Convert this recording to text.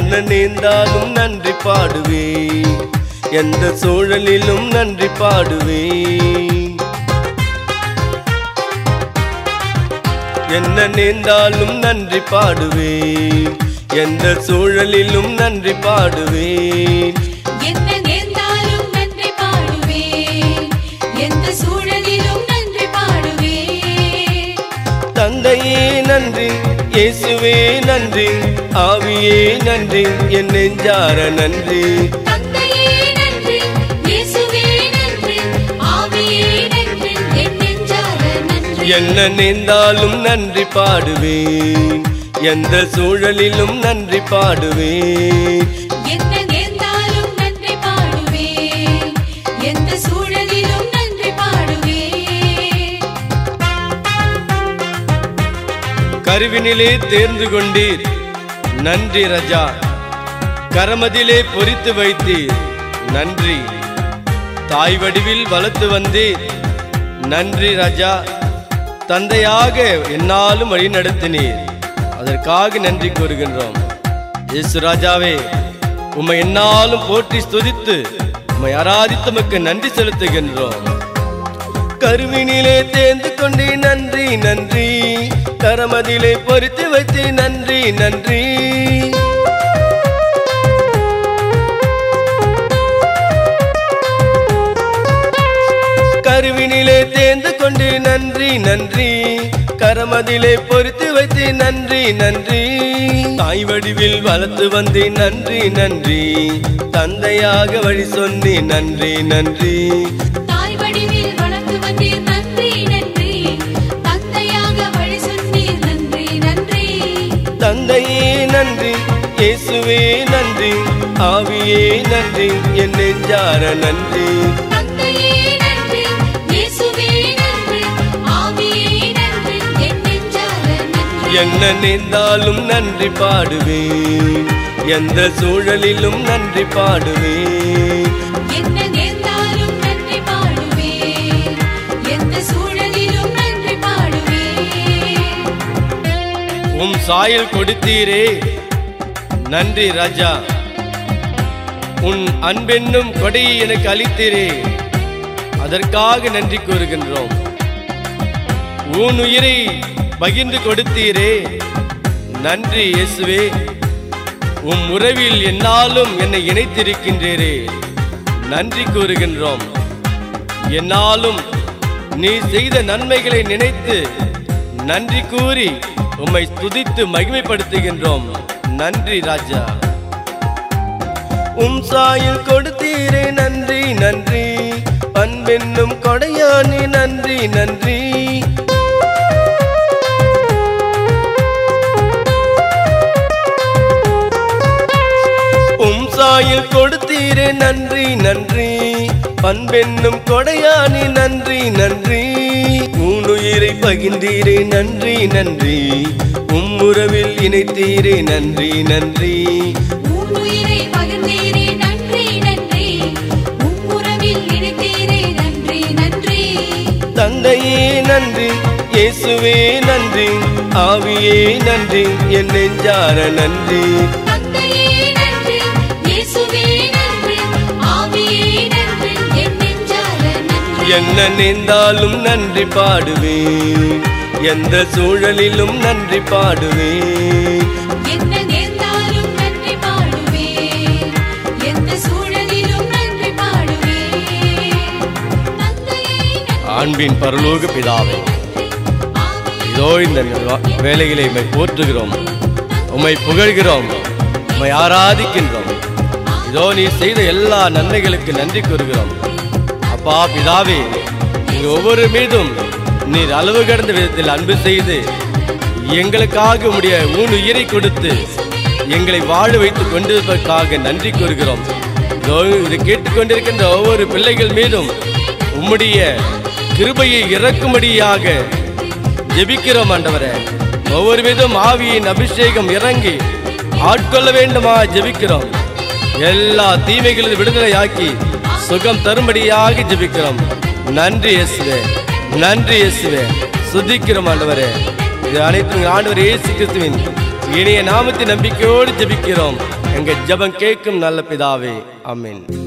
என்ன நேர்ந்தாலும் நன்றி பாடுவேன் எந்த சூழலிலும் நன்றி பாடுவேன் என்ன நேர்ந்தாலும் நன்றி பாடுவேன் எந்த சூழலிலும் நன்றி பாடுவேன் என்ன நேர்ந்தாலும் நன்றி பாடுவேன் எந்த சூழலிலும் நன்றி பாடுவேன் தந்தையே நன்றி இயேசுவே நன்றி ஆவியே நன்றி என் நெஞ்சார நன்றி தந்தையே நன்றி இயேசுவே நன்றி ஆவியே நன்றி என் நெஞ்சார நன்றி என்ன நேர்ந்தாலும் நன்றி பாடுவேன் எந்த சூழலிலும் நன்றி பாடுவேன் என்ன நேர்ந்தாலும் நன்றி பாடுவேன் எந்த சூழலிலும் நன்றி பாடுவேன் கருவினிலே தேர்ந்து கொண்டீர் நன்றி ரஜா கரமதிலே பொறித்து வைத்தீர் நன்றி தாய் வடிவில் வளர்த்து வந்தீர் நன்றி ராஜா தந்தையாக என்னாலும் வழி நடத்தினீர் அதற்காக நன்றி கூறுகின்றோம் இயேசு ராஜாவே உம்மை என்னாலும் போற்றி ஸ்துதித்து உம்மை ஆராதித்து உமக்கு நன்றி செலுத்துகின்றோம் கருவினிலே தேர்ந்து கொண்டே நன்றி நன்றி கரமதிலே பொறித்து வைத்து நன்றி நன்றி கருவினிலே தேர்ந்து கொண்டு நன்றி நன்றி கரமதிலே பொறித்து வைத்து நன்றி நன்றி தாய் வடிவில் வளர்த்து வந்தே நன்றி நன்றி தந்தையாக வழி சொன்னே நன்றி நன்றி தாய் வடிவில் வளர்த்து வந்தீர் நன்றி நன்றி தந்தையாக வழி சொன்னீர் நன்றி நன்றி தந்தையே நன்றி இயேசுவே நன்றி ஆவியே நன்றி என் நெஞ்சார நன்றி தந்தையே நன்றி இயேசுவே நன்றி ஆவியே நன்றி என் நெஞ்சார நன்றி என்ன நேர்ந்தாலும் நன்றி பாடுவேன் எந்த சூழலிலும் நன்றி பாடுவேன் என்ன நேர்ந்தாலும் நன்றி பாடுவேன் எந்த சூழலிலும் நன்றி பாடுவேன் உம் சாயல் கொடுத்தீரே நன்றி ராஜா உன் அன்பென்னும் கொடையை எனக்கு அளித்தீரே அதற்காக நன்றி கூறுகின்றோம் உன் உயிரை பகிர்ந்து கொடுத்தீரே நன்றி இயேசுவே உம் உறவில் என்னாலும் என்னை இணைத்திருக்கின்றீரே நன்றி கூறுகின்றோம் என்னாலும் நீ செய்த நன்மைகளை நினைத்து நன்றி கூறி உம்மை துதித்து மகிமைப்படுத்துகின்றோம் நன்றி ராஜா உம் சாயில் கொடுத்தீரே நன்றி நன்றி அன்பென்னும் கொடையானே நன்றி நன்றி உம் சாயில் கொடுத்தீரே நன்றி நன்றி பண்பென்னும் கொடையானி நன்றி நன்றி உன்னுயிரை பகிர்ந்தீரே நன்றி நன்றி உம் உறவில் இணைத்தீரே நன்றி நன்றி உன் உயிரை பகிர்ந்தீரே நன்றி நன்றி உம் உறவில் இணைத்தீரே நன்றி நன்றி தந்தையே நன்றி இயேசுவே நன்றி ஆவியே நன்றி என் நெஞ்சார நன்றி தந்தையே நன்றி இயேசுவே நன்றி ஆவியே நன்றி என் நெஞ்சார நன்றி என்ன நேர்ந்தாலும் நன்றி பாடுவேன் எந்த சூழலிலும் நன்றி பாடுவேன் என்ன நேர்ந்தாலும் நன்றி பாடுவேன் எந்த சூழலிலும் நன்றி பாடுவேன் தந்தையே நன்றி ஆண்பின் பரலோக பிதாவே ஆவியே இதோ இந்த வேலைகளை உம்மை போற்றுகிறோம் உம்மை புகழ்கிறோம் உம்மை ஆராதிக்கின்றோம் இதோ நீ செய்த எல்லா நன்மைகளுக்கு நன்றி கூறுகிறோம் அப்பா பிதாவே நீங்க ஒவ்வொரு மீதும் நீர் அளவு கடந்த விதத்தில் அன்பு செய்து எங்களுக்காக உம்முடைய ஊன் உயிரை கொடுத்து எங்களை வாழ வைத்துக் கொண்டிருப்பதற்காக நன்றி கூறுகிறோம் இதோ இது கேட்டுக்கொண்டிருக்கின்ற ஒவ்வொரு பிள்ளைகள் மீதும் உம்முடைய கிருபையை இறக்கும்படியாக ஜெபிக்கிறோம் ஆண்டவரே ஒவ்வொரு விதம் ஆவியின் அபிஷேகம் இறங்கி ஆட்கொள்ள வேண்டுமா ஜெபிக்கிறோம் எல்லா தீமைகளில் விடுதலையாக்கி சுகம் தரும்படியாக ஜெபிக்கிறோம் நன்றி இயேசுவே நன்றி இயேசுவே சுதிக்கிறோம் ஆண்டவரே இது அனைத்தும் ஆண்டவர் இயேசு கிறிஸ்துவின் இனிய நாமத்தின் நம்பிக்கையோடு ஜெபிக்கிறோம் எங்க ஜெபம் கேட்கும் நல்ல பிதாவே ஆமென்